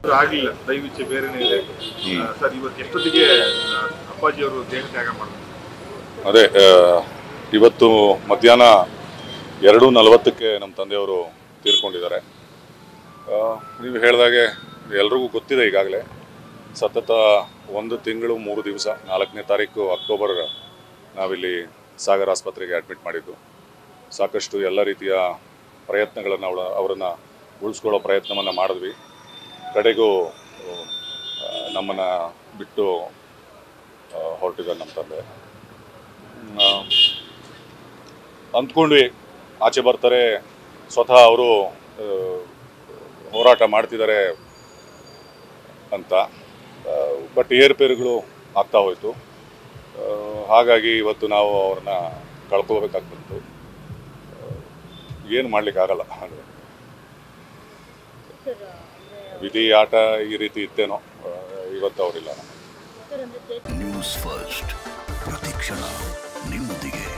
ಇದು ಆಗ್ಲಿಲ್ಲ ದೈವಿಚ್ಛೆ ಬೇರೆನೇ ಇದೆ ಆ, ಸರ್ ಇವತ್ತು ಎಷ್ಟೊತ್ತಿಗೆ ಆ, ಅಪ್ಪಾಜಿಯವರು ದೇಹ ತ್ಯಾಗ ಮಾಡಿದ್ರು ಅದೇ ಆ, ಇವತ್ತು ಮಧ್ಯಾಹ್ನ ಎರಡು ನಲವತ್ತಕ್ಕೆ ನಮ್ಮ ತಂದೆಯವರು ತೀರ್ಕೊಂಡಿದ್ದಾರೆ ಆ, ನೀವು ಹೇಳಿದಾಗೆ ಎಲ್ರಿಗೂ ಗೊತ್ತಿದೆ ಈಗಾಗಲೇ ಸತತ ಒಂದು ತಿಂಗಳು ಮೂರು ದಿವಸ ನಾಲ್ಕನೇ ತಾರೀಕು ಅಕ್ಟೋಬರ್ ನಾವಿಲ್ಲಿ ಸಾಗರ್ ಆಸ್ಪತ್ರೆಗೆ ಅಡ್ಮಿಟ್ ಮಾಡಿದ್ದು ಸಾಕಷ್ಟು ಎಲ್ಲ ರೀತಿಯ ಪ್ರಯತ್ನಗಳನ್ನು ಅವಳ ಅವರನ್ನು ಉಳಿಸ್ಕೊಳ್ಳೋ ಪ್ರಯತ್ನವನ್ನು ಮಾಡಿದ್ವಿ ಕಡೆಗೂ ನಮ್ಮನ್ನು ಬಿಟ್ಟು ಆ, ಹೊರಟಿದ್ದಾರೆ ನಮ್ಮ ತಂದೆ ಆ, ಅಂದ್ಕೊಂಡ್ವಿ ಆಚೆ ಬರ್ತಾರೆ ಸ್ವತಃ ಅವರು ಹೋರಾಟ ಮಾಡ್ತಿದ್ದಾರೆ ಅಂತ ಬಟ್ ಏರ್ಪೇರುಗಳು ಆಗ್ತಾ ಹೋಯಿತು ಹಾಗಾಗಿ ಇವತ್ತು ನಾವು ಅವ್ರನ್ನ ಕಳ್ಕೊಳ್ಬೇಕಾಗಿ ಬಂತು ಏನು ಮಾಡ್ಲಿಕ್ಕಾಗಲ್ಲ ಅಂದರೆ ವಿಧಿ ಆಟ ಈ ರೀತಿ ಇತ್ತೇನೋ ಆ, ಇವತ್ತು ಅವರಿಲ್ಲ ನ್ಯೂಸ್ ಫಸ್ಟ್ ಪ್ರತಿಕ್ಷಣ ನಿಮ್ಮೊಂದಿಗೆ